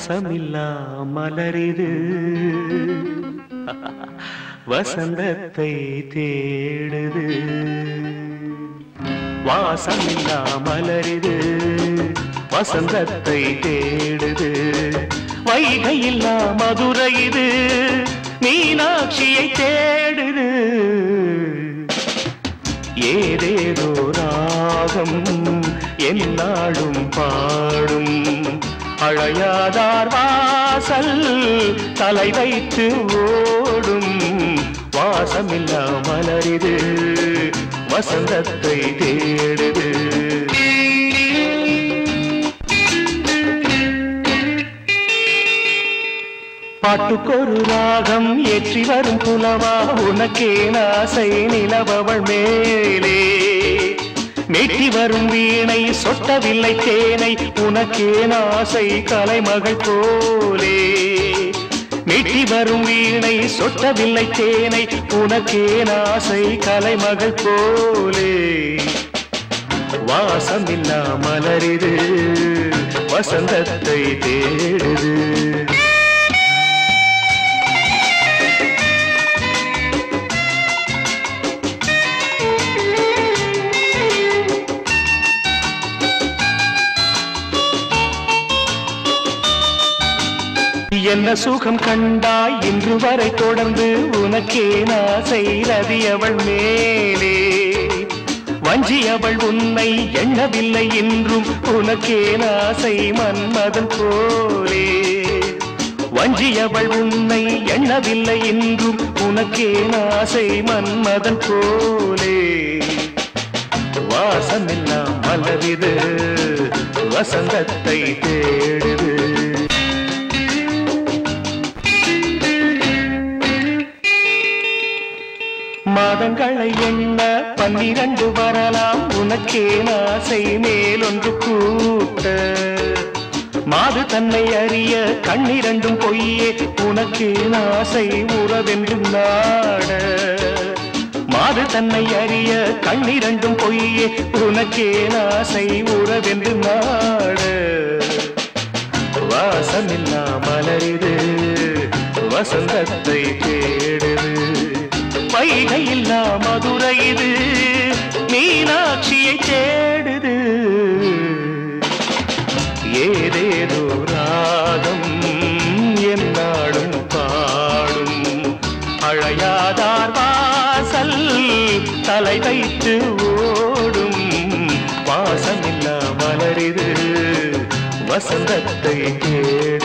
வாசமில்லா மலரிது வசந்தத்தை தேடுது வாசமில்லா மலரிது வசந்தத்தை தேடுது வைகையில்லா மதுரை இது மீனாட்சியை தேடுது ஏதேதோ ராகம் என்னாடும் பாடும் அழையாதார் வாசல் தலை வைத்து ஓடும் வாசமில்லா மலரிது வசந்தத்தை தேடுது பாட்டுக்கொரு ராகம் ஏற்றி வரும் புலவா உனக்கே நாசை நிலவவள் மேலே மீட்டி வரும் வீணை சொட்டவில்லை தேனை உனக்கே நாசை கலைமகள் போலே மீட்டி வரும் வீணை சொட்டவில்லை தேனை உனக்கே நாசை கலைமகள் போலே வாசமில்லா மலரிது வசந்தத்தை தேடுது என்ன சுகம் கண்டாய் இன்று வரை தொடர்ந்து உனக்கே நாசை ரதி அவள் மேலே வஞ்சி அவள் உன்னை எண்ணவில்லை என்றும் உனக்கே நாசை மன்மதன் போலே வஞ்சி அவள் உன்னை எண்ணவில்லை என்றும் உனக்கே நாசை மன்மதன் போலே வாசமெல்லாம் மலரிது வசந்தத்தை தேடுது மாதங்களை எண்ண பன்னிரண்டு வரலாம் உனக்கே நாசை மேலொன்று கூட்ட மாது தன்னை அறிய கண்ணிரண்டும் பொய்யே உனக்கே நாசை உறவென்று நாட மாது தன்னை அறிய கண்ணிரண்டும் பொய்யே உனக்கே நாசை உறவென்று நாட வாசமில்லா மலரிது வசந்தத்தை தேடுது வைகையில்லா மதுரை இது மீனாட்சியை தேடுது ஏதேதோ ராகம் என்னாடும் பாடும் அழையாதார் வாசல் தலை வைத்து ஓடும் வாசமில்லா மலரிது வசந்தத்தை தேடு